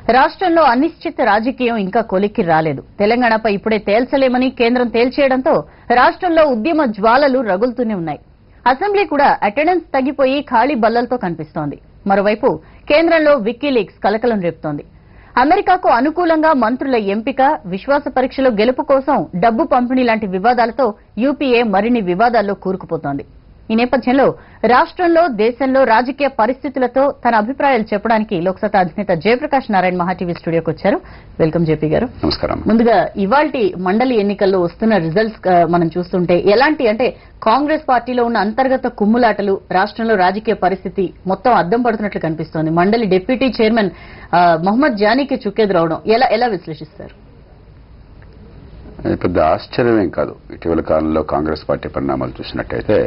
రాష్ట్రంలో అనిశ్చిత రాజకీయం ఇంకా కొలిక్కి రాలేదు తెలంగాణపై ఇప్పుడే తేల్చలేమని కేంద్రం తేల్చేయడంతో రాష్ట్రంలో ఉద్యమ జ్వాలలు రగులుతూనే ఉన్నాయి అసెంబ్లీ కూడా అటెండెన్స్ తగ్గిపోయి ఖాళీ బల్లలతో కనిపిస్తోంది మరోవైపు కేంద్రంలో విక్కీలీక్స్ కలకలం రేపుతోంది అమెరికాకు అనుకూలంగా మంత్రుల ఎంపిక విశ్వాస పరీక్షలో గెలుపు కోసం డబ్బు పంపిణీ లాంటి వివాదాలతో యూపీఏ మరిన్ని వివాదాల్లో కూరుకుపోతోంది ఈ నేపథ్యంలో రాష్ట్రంలో దేశంలో రాజకీయ పరిస్థితులతో తన అభిప్రాయాలు చెప్పడానికి లోక్సత్తా అధినేత జయప్రకాష్ నారాయణ మహా టీవీ స్టూడియోకి వచ్చారు వెల్కమ్ జేపీ గారు నమస్కారం ముందుగా ఇవాల్టి మండలి ఎన్నికల్లో వస్తున్న రిజల్ట్స్ ఆ, మనం చూస్తుంటే ఎలాంటి అంటే కాంగ్రెస్ పార్టీలో ఉన్న అంతర్గత కుమ్ములాటలు రాష్ట్రంలో రాజకీయ పరిస్థితి మొత్తం అద్దం పడుతున్నట్లు కనిపిస్తోంది మండలి డిప్యూటీ చైర్మన్ ఆ, మహమ్మద్ జానీకి చుక్కెదురవడం ఎలా ఎలా విశ్లేషిస్తారు ఇది పెద్ద ఆశ్చర్యమేం కాదు ఇటీవల కాలంలో కాంగ్రెస్ పార్టీ పరిణామాలు చూసినట్టయితే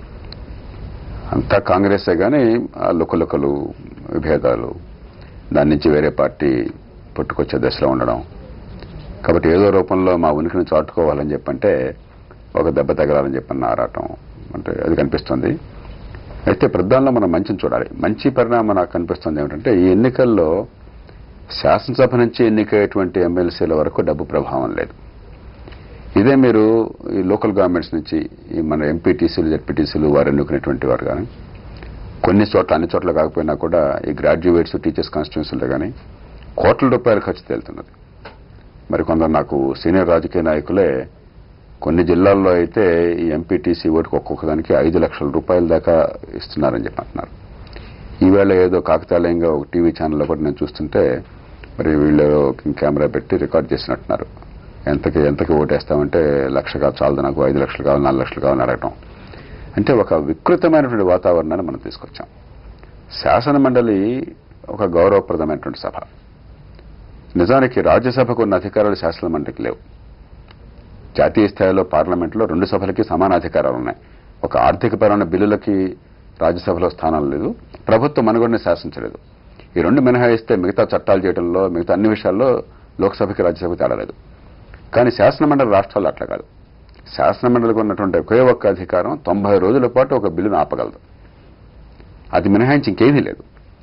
అంతా కాంగ్రెసే కానీ ఆ లుకలుకలు విభేదాలు దాని నుంచి వేరే పార్టీ పుట్టుకొచ్చే దశలో ఉండడం కాబట్టి ఏదో రూపంలో మా ఉనికిని చాటుకోవాలని చెప్పంటే ఒక దెబ్బ తగలాలని చెప్పన్న ఆరాటం అంటే అది కనిపిస్తుంది అయితే ప్రధానంలో మనం మంచిని చూడాలి మంచి పరిణామం నాకు కనిపిస్తుంది ఏమిటంటే ఈ ఎన్నికల్లో శాసనసభ నుంచి ఎన్నికయ్యేటువంటి ఎమ్మెల్సీల వరకు డబ్బు ప్రభావం లేదు ఇదే మీరు ఈ లోకల్ గవర్నమెంట్స్ నుంచి ఈ మన ఎంపీటీసీలు జెడ్పీటీసీలు వారు ఎన్నుకునేటువంటి వారు కానీ కొన్ని చోట్ల అన్ని చోట్ల కాకపోయినా కూడా ఈ గ్రాడ్యుయేట్స్ టీచర్స్ కాన్స్టిట్యూన్సీలో కానీ కోట్ల రూపాయల ఖర్చు తేలుతున్నది మరి కొందరు నాకు సీనియర్ రాజకీయ నాయకులే కొన్ని జిల్లాల్లో అయితే ఈ ఎంపీటీసీ ఓటుకు ఒక్కొక్క దానికి ఐదు లక్షల రూపాయల దాకా ఇస్తున్నారని చెప్పి అంటున్నారు ఈవేళ ఏదో కాకతాళీయంగా ఒక టీవీ ఛానల్లో కూడా నేను చూస్తుంటే మరి వీళ్ళు కెమెరా పెట్టి రికార్డ్ చేసినట్టున్నారు ఎంతకి ఎంతకి ఓటేస్తామంటే లక్ష కాదు చాలదు నాకు ఐదు లక్షలు కావాలి నాలుగు లక్షలు కావాలని అడగటం అంటే ఒక వికృతమైనటువంటి వాతావరణాన్ని మనం తీసుకొచ్చాం శాసన మండలి ఒక గౌరవప్రదమైనటువంటి సభ నిజానికి రాజ్యసభకు ఉన్న అధికారాలు శాసన మండలికి లేవు జాతీయ స్థాయిలో పార్లమెంట్లో రెండు సభలకి సమాన అధికారాలు ఉన్నాయి ఒక ఆర్థికపరమైన బిల్లులకి రాజ్యసభలో స్థానం లేదు ప్రభుత్వం మనుగడని శాసించలేదు ఈ రెండు మినహాయిస్తే మిగతా చట్టాలు చేయడంలో మిగతా అన్ని విషయాల్లో లోక్సభకి రాజ్యసభకి తేడా లేదు కానీ శాసనమండలి రాష్ట్రాల్లో అట్లా కాదు శాసనమండలికి ఉన్నటువంటి ఒకే ఒక్క అధికారం తొంభై రోజుల పాటు ఒక బిల్లును ఆపగలదు అది మినహాయించి ఇంకేదీ లేదు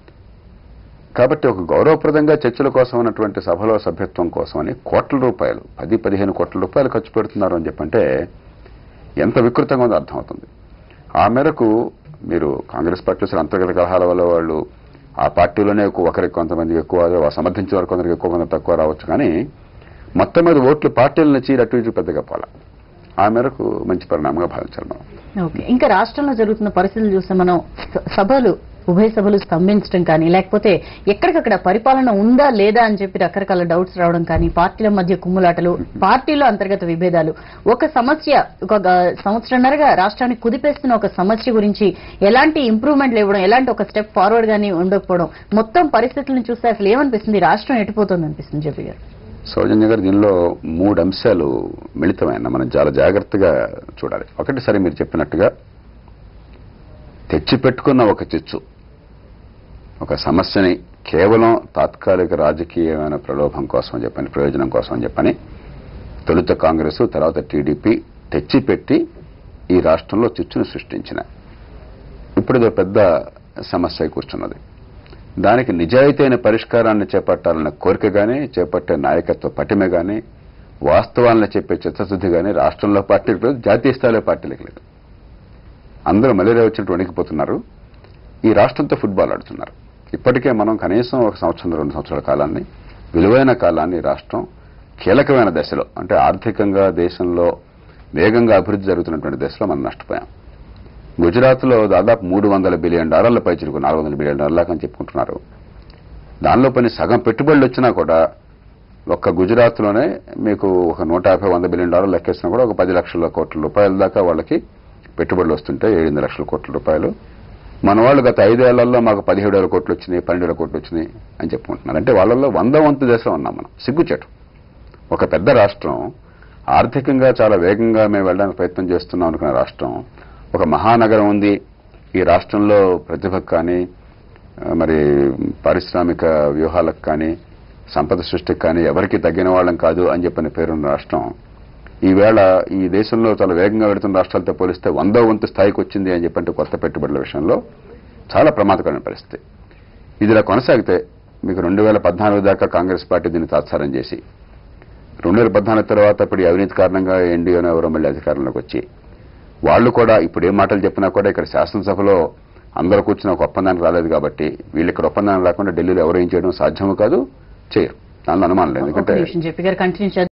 కాబట్టి ఒక గౌరవప్రదంగా చర్చల కోసం ఉన్నటువంటి సభలో సభ్యత్వం కోసమని కోట్ల రూపాయలు పది పదిహేను కోట్ల రూపాయలు ఖర్చు పెడుతున్నారు అని చెప్పంటే ఎంత వికృతంగా ఉందో అర్థమవుతుంది ఆ మేరకు మీరు కాంగ్రెస్ పార్టీ అసలు అంతర్గత కలహాల వల్ల వాళ్ళు ఆ పార్టీలోనే ఎక్కువ ఒకరికి కొంతమందికి ఎక్కువ సమర్థించే వారు కొందరికి ఎక్కువ కొంత తక్కువ రావచ్చు కానీ మొత్తం మీద ఓట్లు పార్టీలను చీరి అటు ఇటు పెద్దగా పోలా ఆ మేరకు మంచి పరిణామంగా భావించాలి మనం ఓకే ఇంకా రాష్ట్రంలో జరుగుతున్న పరిస్థితులు చూస్తే మనం స- సభలు ఉభయ సభలు స్తంభించడం కానీ లేకపోతే ఎక్కడికక్కడ పరిపాలన ఉందా లేదా అని చెప్పి రకరకాల డౌట్స్ రావడం కానీ పార్టీల మధ్య కుమ్ములాటలు పార్టీలో అంతర్గత విభేదాలు ఒక సమస్య ఒక గ- సంవత్సరంన్నరగా రాష్ట్రాన్ని కుదిపేస్తున్న ఒక సమస్య గురించి ఎలాంటి ఇంప్రూవ్మెంట్లు ఇవ్వడం ఎలాంటి ఒక స్టెప్ ఫార్వర్డ్ గానీ ఉండకపోవడం మొత్తం పరిస్థితులను చూస్తే అసలు ఏమనిపిస్తుంది రాష్ట్రం ఎటుపోతుంది అనిపిస్తుంది జపి గారు సౌజన్య గారు దీనిలో మూడు అంశాలు మిళితమైన మనం చాలా జాగ్రత్తగా చూడాలి ఒకటి సరే మీరు చెప్పినట్టుగా తెచ్చిపెట్టుకున్న ఒక చిచ్చు ఒక సమస్యని కేవలం తాత్కాలిక రాజకీయమైన ప్రలోభం కోసం అని చెప్పని ప్రయోజనం కోసం అని చెప్పని తొలుత కాంగ్రెస్ తర్వాత టీడీపీ తెచ్చిపెట్టి ఈ రాష్ట్రంలో చిచ్చును సృష్టించిన ఇప్పుడు ఇదో పెద్ద సమస్య అయి కూర్చున్నది దానికి నిజాయితీైన పరిష్కారాన్ని చేపట్టాలన్న కోరిక గానీ చేపట్టే నాయకత్వ పటిమ గానీ వాస్తవాలను చెప్పే చిత్తశుద్ధి గానీ రాష్ట్రంలో పార్టీలకు లేదు జాతీయ స్థాయిలో పార్టీలకు లేదు అందరూ మలేరియా వచ్చినట్టు వణికిపోతున్నారు ఈ రాష్ట్రంతో ఫుట్బాల్ ఆడుతున్నారు ఇప్పటికే మనం కనీసం ఒక సంవత్సరం రెండు సంవత్సరాల కాలాన్ని విలువైన కాలాన్ని ఈ రాష్ట్రం కీలకమైన దశలో అంటే ఆర్థికంగా దేశంలో వేగంగా అభివృద్ధి జరుగుతున్నటువంటి దశలో మనం నష్టపోయాం గుజరాత్లో దాదాపు మూడు వందల బిలియన్ డాలర్ల పై చిరుకు నాలుగు వందల బిలియన్ డాలర్లకు అని చెప్పుకుంటున్నారు దానిలో పని సగం పెట్టుబడులు వచ్చినా కూడా ఒక్క గుజరాత్లోనే మీకు ఒక నూట యాభై వంద బిలియన్ డాలర్లు లెక్కేసినా కూడా ఒక పది లక్షల కోట్ల రూపాయల దాకా వాళ్ళకి పెట్టుబడులు వస్తుంటాయి ఏడెనిమిది లక్షల కోట్ల రూపాయలు మన వాళ్ళు గత ఐదేళ్లలో మాకు పదిహేడు వేల కోట్లు వచ్చినాయి పన్నెండు వేల కోట్లు వచ్చినాయి అని చెప్పుకుంటున్నారు అంటే వాళ్ళల్లో వంద వంతు దశలో ఉన్నాం మనం సిగ్గుచేటు ఒక పెద్ద రాష్ట్రం ఆర్థికంగా చాలా వేగంగా మేము వెళ్ళడానికి ప్రయత్నం చేస్తున్నాం అనుకున్న రాష్ట్రం ఒక మహానగరం ఉంది ఈ రాష్ట్రంలో ప్రతిభకు కానీ ఆ, మరి పారిశ్రామిక వ్యూహాలకు కానీ సంపద సృష్టికి కానీ ఎవరికి తగ్గిన వాళ్ళం కాదు అని చెప్పిన పేరున్న రాష్ట్రం ఈవేళ ఈ దేశంలో చాలా వేగంగా వెళుతున్న రాష్ట్రాలతో పోలిస్తే వందో వంతు స్థాయికి వచ్చింది అని చెప్పంటే కొత్త పెట్టుబడుల విషయంలో చాలా ప్రమాదకరమైన పరిస్థితి ఇది ఇలా కొనసాగితే మీకు రెండు వేల పద్నాలుగు దాకా కాంగ్రెస్ పార్టీ దీన్ని తాత్సారం చేసి రెండు వేల పద్నాలుగు తర్వాత ఇప్పుడు ఈ అవినీతి కారణంగా ఎన్డీఏను ఎవరో మళ్ళీ అధికారంలోకి వచ్చి వాళ్ళు కూడా ఇప్పుడు ఏ మాటలు చెప్పినా కూడా ఇక్కడ శాసనసభలో అందరూ కూర్చుని ఒక ఒప్పందానికి రాలేదు కాబట్టి వీళ్ళు ఇక్కడ ఒప్పందానికి రాకుండా ఢిల్లీలో ఎవరు ఏం చేయడం సాధ్యము కాదు చేయరు దానిలో అనుమానం లేదు ఒక ఎందుకంటే నిమిషం చెప్పి గారు కంటిన్యూ